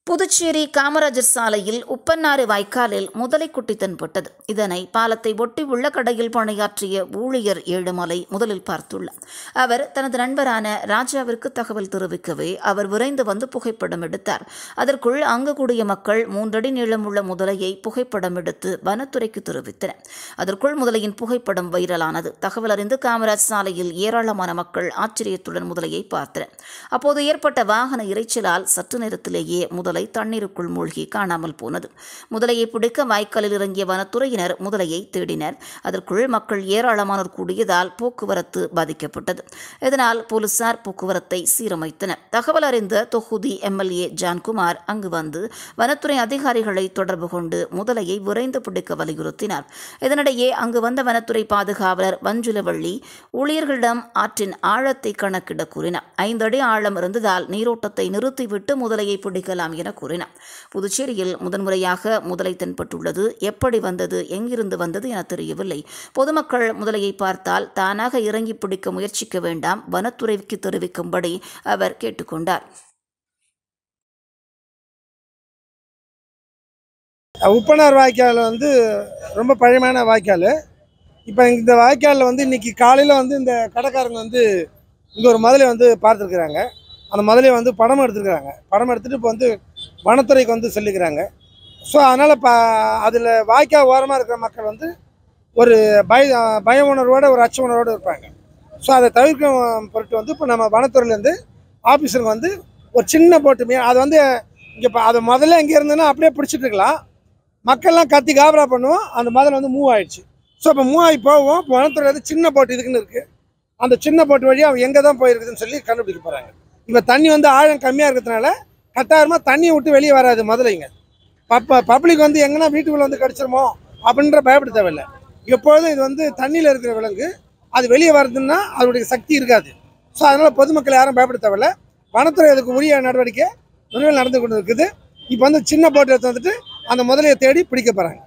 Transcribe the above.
புதுச்சேரி காமராஜர் சாலையில் உப்பன்னாறு வாய்க்காலில் முதலைக்குட்டி தென்பட்டது இதனை பாலத்தை ஒட்டி உள்ள கடையில் பணியாற்றிய ஊழியர் ஏழுமலை முதலில் பார்த்துள்ளார் அவர் தனது நண்பரான ராஜாவிற்கு தகவல் தெரிவிக்கவே அவர் விரைந்து வந்து புகைப்படம் எடுத்தார் அதற்குள் அங்கு கூடிய மக்கள் மூன்றடி நீளமுள்ள முதலையை புகைப்படம் எடுத்து வனத்துறைக்கு தெரிவித்தனர் அதற்குள் முதலையின் புகைப்படம் வைரலானது தகவல் அறிந்து காமராஜ் சாலையில் ஏராளமான மக்கள் ஆச்சரியத்துடன் முதலையை பார்த்தனர் அப்போது ஏற்பட்ட வாகன இரைச்சலால் சற்று நேரத்திலேயே முதலை தண்ணீருக்குள் மூழ்கி காணாமல் போனது முதலையை பிடிக்க வாய்க்காலில் இறங்கிய வனத்துறையினர் முதலையை தேடினர் அதற்குள் மக்கள் ஏராளமானோர் கூடியதால் போக்குவரத்து பாதிக்கப்பட்டது இதனால் போலீசார் போக்குவரத்தை சீரமைத்தனர் தகவல் அறிந்த தொகுதி எம்எல்ஏ ஜான்குமார் அங்கு வந்து வனத்துறை அதிகாரிகளை தொடர்பு கொண்டு முதலையை விரைந்து பிடிக்க வலியுறுத்தினார் இதனிடையே அங்கு வந்த வனத்துறை பாதுகாவலர் வஞ்சுலவள்ளி ஊழியர்களிடம் ஆற்றின் ஆழத்தை கணக்கிட கூறினார் ஐந்து அடி ஆழம் இருந்ததால் நீரோட்டத்தை நிறுத்திவிட்டு முதலையை பிடிக்கலாம் என கூறினார் புதுச்சேரியில் முதன்முறையாக முதலை தென்பட்டுள்ளது எப்படி வந்தது எங்கிருந்து வந்தது என தெரியவில்லை பொதுமக்கள் முதலையை பார்த்தால் தானாக இறங்கி பிடிக்க முயற்சிக்க வேண்டாம் வனத்துறைக்கு தெரிவிக்கும்படி அவர் கேட்டுக்கொண்டார் உப்பனார் வாய்க்கால் வந்து ரொம்ப பழமையான வாய்க்கால் இப்போ இந்த வாய்க்காலில் வந்து இன்னைக்கு காலையில் வந்து இந்த கடைக்காரங்க வந்து இங்கே ஒரு முதலை வந்து பார்த்துருக்குறாங்க அந்த முதலையை வந்து படம் எடுத்துருக்குறாங்க படம் எடுத்துகிட்டு இப்போ வந்து வனத்துறைக்கு வந்து சொல்லிக்கிறாங்க ஸோ அதனால் ப அதில் வாய்க்கால் ஓரமாக இருக்கிற மக்கள் வந்து ஒரு பய பய உணர்வோட ஒரு அச்ச உணர்வோடு இருப்பாங்க ஸோ அதை தவிர்க்கும் பொருட்டு வந்து இப்போ நம்ம வனத்துறையிலேருந்து ஆஃபீஸருக்கு வந்து ஒரு சின்ன போட்டு மீன் அது வந்து இங்கே இப்போ அது முதல்ல எங்கே இருந்ததுன்னா அப்படியே பிடிச்சிட்டு இருக்கலாம் மக்கள்லாம் கத்தி காபரா பண்ணுவோம் அந்த முதல்ல வந்து மூவ் ஆயிடுச்சு ஸோ இப்போ மூவ் ஆகி போவோம் இப்போ வனத்துறை வந்து சின்ன போட்டு இதுக்குன்னு இருக்குது அந்த சின்ன போட்டு வழியாக அவன் எங்கே தான் போயிருக்குதுன்னு சொல்லி கண்டுபிடிக்க போகிறாங்க இப்போ தண்ணி வந்து ஆழம் கம்மியாக இருக்கிறதுனால கட்டாயமாக தண்ணியை விட்டு வெளியே வராது முதலைங்க பப்ப பப்ளிக் வந்து எங்கன்னா வீட்டுக்குள்ளே வந்து கடிச்சிருமோ அப்படின்ற பயப்பட தேவையில்லை எப்பொழுதும் இது வந்து தண்ணியில் இருக்கிற விலங்கு அது வெளியே வருதுன்னா அதனுடைய சக்தி இருக்காது ஸோ அதனால் பொதுமக்கள் யாரும் பயப்பட தேவையில்லை வனத்துறை அதுக்கு உரிய நடவடிக்கை நிறைவேல் நடந்து கொண்டு இருக்குது இப்போ வந்து சின்ன போட்டு எடுத்து வந்துட்டு அந்த முதலையை தேடி பிடிக்க போகிறாங்க